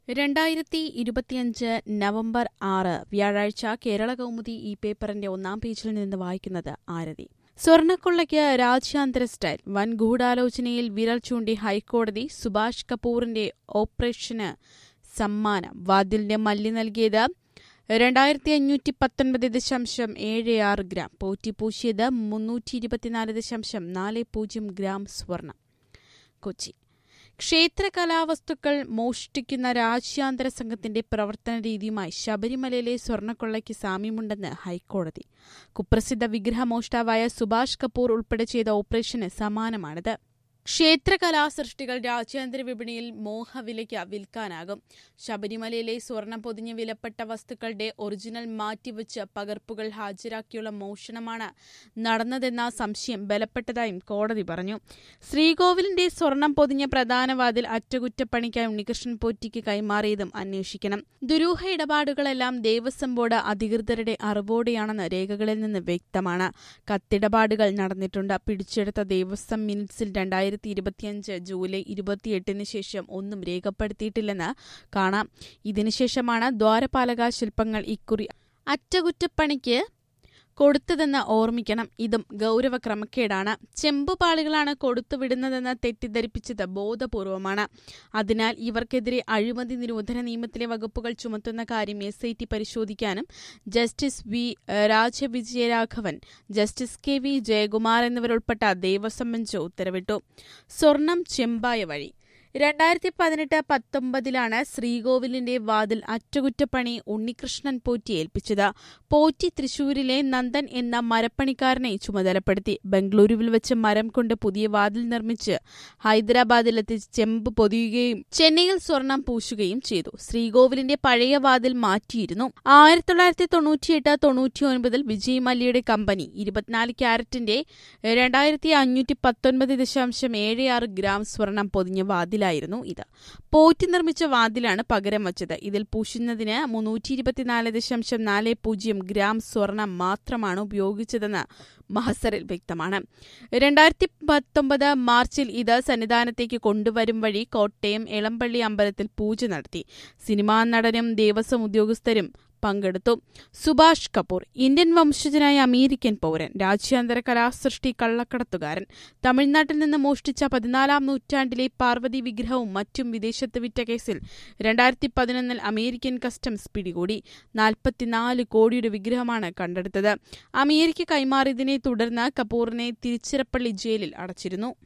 രണ്ടായിരത്തി ഇരുപത്തിയഞ്ച് നവംബർ ആറ് വ്യാഴാഴ്ച കേരള കൗമുദി ഈ പേപ്പറിന്റെ ഒന്നാം പേജിൽ നിന്ന് വായിക്കുന്നത് ആരതി സ്വർണക്കൊള്ളയ്ക്ക് രാജ്യാന്തര സ്റ്റൈൽ വൻ ഗൂഢാലോചനയിൽ വിരൽ ചൂണ്ടി ഹൈക്കോടതി സുഭാഷ് കപൂറിന്റെ ഓപ്പറേഷന് സമ്മാനം വാതിലിന്റെ മല്ലി നൽകിയത് രണ്ടായിരത്തി അഞ്ഞൂറ്റി പത്തൊൻപത് ദശാംശം ഏഴ് ആറ് ഗ്രാം പോറ്റിപ്പൂശിയത് മുന്നൂറ്റി ഇരുപത്തിനാല് ദശാംശം നാല് പൂജ്യം ഗ്രാം സ്വർണം കൊച്ചി ക്ഷേത്ര കലാവസ്തുക്കൾ മോഷ്ടിക്കുന്ന രാജ്യാന്തര സംഘത്തിന്റെ പ്രവർത്തന രീതിയുമായി ശബരിമലയിലെ സ്വർണ്ണക്കൊള്ളയ്ക്ക് സാമ്യമുണ്ടെന്ന് ഹൈക്കോടതി കുപ്രസിദ്ധ വിഗ്രഹമോഷ്ടാവായ സുഭാഷ് കപൂർ ഉൾപ്പെടെ ചെയ്ത ഓപ്പറേഷന് സമാനമാണിത് ക്ഷേത്ര കലാസൃഷ്ടികൾ രാജ്യാന്തര വിപണിയിൽ മോഹവിലയ്ക്ക് വിൽക്കാനാകും ശബരിമലയിലെ സ്വർണം പൊതിഞ്ഞ് വിലപ്പെട്ട വസ്തുക്കളുടെ ഒറിജിനൽ മാറ്റിവെച്ച് പകർപ്പുകൾ ഹാജരാക്കിയുള്ള മോഷണമാണ് നടന്നതെന്ന സംശയം ബലപ്പെട്ടതായും കോടതി പറഞ്ഞു ശ്രീകോവിലിന്റെ സ്വർണം പൊതിഞ്ഞ പ്രധാന വാതിൽ അറ്റകുറ്റപ്പണിക്കായി ഉണ്ണികൃഷ്ണൻ പോറ്റിക്ക് കൈമാറിയതും അന്വേഷിക്കണം ദുരൂഹ ഇടപാടുകളെല്ലാം ദേവസ്വം ബോർഡ് അധികൃതരുടെ അറിവോടെയാണെന്ന് രേഖകളിൽ നിന്ന് വ്യക്തമാണ് കത്തിടപാടുകൾ നടന്നിട്ടുണ്ട് പിടിച്ചെടുത്ത ദേവസ്വം മിനിറ്റ്സിൽ രണ്ടായിരത്തി ഇരുപത്തിയഞ്ച് ജൂലൈ ഇരുപത്തിയെട്ടിന് ശേഷം ഒന്നും രേഖപ്പെടുത്തിയിട്ടില്ലെന്ന് കാണാം ഇതിനുശേഷമാണ് ദ്വാരപാലക ശില്പങ്ങൾ ഇക്കുറി അറ്റകുറ്റപ്പണിക്ക് കൊടുത്തതെന്ന് ഓർമ്മിക്കണം ഇതും ഗൗരവ ക്രമക്കേടാണ് ചെമ്പുപാളികളാണ് കൊടുത്തുവിടുന്നതെന്ന് തെറ്റിദ്ധരിപ്പിച്ചത് ബോധപൂർവമാണ് അതിനാൽ ഇവർക്കെതിരെ അഴിമതി നിരോധന നിയമത്തിലെ വകുപ്പുകൾ ചുമത്തുന്ന കാര്യം എസ് ഐ ടി പരിശോധിക്കാനും justice V Rajavijayaraghavan justice K V Jayakumar എന്നിവരുൾപ്പെട്ട ദേവസ്വം ബെഞ്ച് ഉത്തരവിട്ടു സ്വർണം ചെമ്പായ വഴി രണ്ടായിരത്തി പതിനെട്ട് പത്തൊമ്പതിലാണ് ശ്രീകോവിലിന്റെ വാതിൽ അറ്റകുറ്റപ്പണി ഉണ്ണികൃഷ്ണൻ പോറ്റി ഏൽപ്പിച്ചത് പോറ്റി തൃശൂരിലെ നന്ദൻ എന്ന മരപ്പണിക്കാരനെ ചുമതലപ്പെടുത്തി ബംഗളൂരുവിൽ വെച്ച് മരം കൊണ്ട് പുതിയ വാതിൽ നിർമ്മിച്ച് ഹൈദരാബാദിലെത്തിച്ച് ചെമ്പ് പൊതിയുകയും ചെന്നൈയിൽ സ്വർണം പൂശുകയും ചെയ്തു ശ്രീകോവിലിന്റെ പഴയ വാതിൽ മാറ്റിയിരുന്നു ആയിരത്തി തൊള്ളായിരത്തി തൊണ്ണൂറ്റിയെട്ട് തൊണ്ണൂറ്റിയൊൻപതിൽ വിജയ് മല്യയുടെ കമ്പനി ഇരുപത്തിനാല് ക്യാരറ്റിന്റെ രണ്ടായിരത്തി അഞ്ഞൂറ്റി പത്തൊൻപത് ദശാംശം ഏഴ് ആറ് ഗ്രാം സ്വർണം പൊതിഞ്ഞ വാതിൽ വാതിലായിരുന്നു ഇത് പോറ്റി നിർമ്മിച്ച വാതിലാണ് പകരം വച്ചത് ഇതിൽ പൂശുന്നതിന് മുന്നൂറ്റി ഇരുപത്തിനാല് ദശാംശം നാല് പൂജ്യം ഗ്രാം സ്വർണം മാത്രമാണ് ഉപയോഗിച്ചതെന്ന് മഹസറിൽ വ്യക്തമാണ് രണ്ടായിരത്തി പത്തൊമ്പത് മാർച്ചിൽ ഇത് സന്നിധാനത്തേക്ക് കൊണ്ടുവരും വഴി കോട്ടയം എളമ്പള്ളി അമ്പലത്തിൽ പൂജ നടത്തി സിനിമാ നടനും ദേവസ്വം ഉദ്യോഗസ്ഥരും പങ്കെടുത്തു സുഭാഷ് കപൂർ ഇന്ത്യൻ വംശജനായ അമേരിക്കൻ പൗരൻ രാജ്യാന്തര കലാസൃഷ്ടി കള്ളക്കടത്തുകാരൻ തമിഴ്നാട്ടിൽ നിന്ന് മോഷ്ടിച്ച പതിനാലാം നൂറ്റാണ്ടിലെ പാർവതി വിഗ്രഹവും മറ്റും വിദേശത്ത് വിറ്റ കേസിൽ രണ്ടായിരത്തി പതിനൊന്നിൽ അമേരിക്കൻ കസ്റ്റംസ് പിടികൂടി നാൽപ്പത്തിനാല് കോടിയുടെ വിഗ്രഹമാണ് കണ്ടെടുത്തത് അമേരിക്ക കൈമാറിയതിനെ തുടർന്ന് കപൂറിനെ തിരുച്ചിറപ്പള്ളി ജയിലിൽ അടച്ചിരുന്നു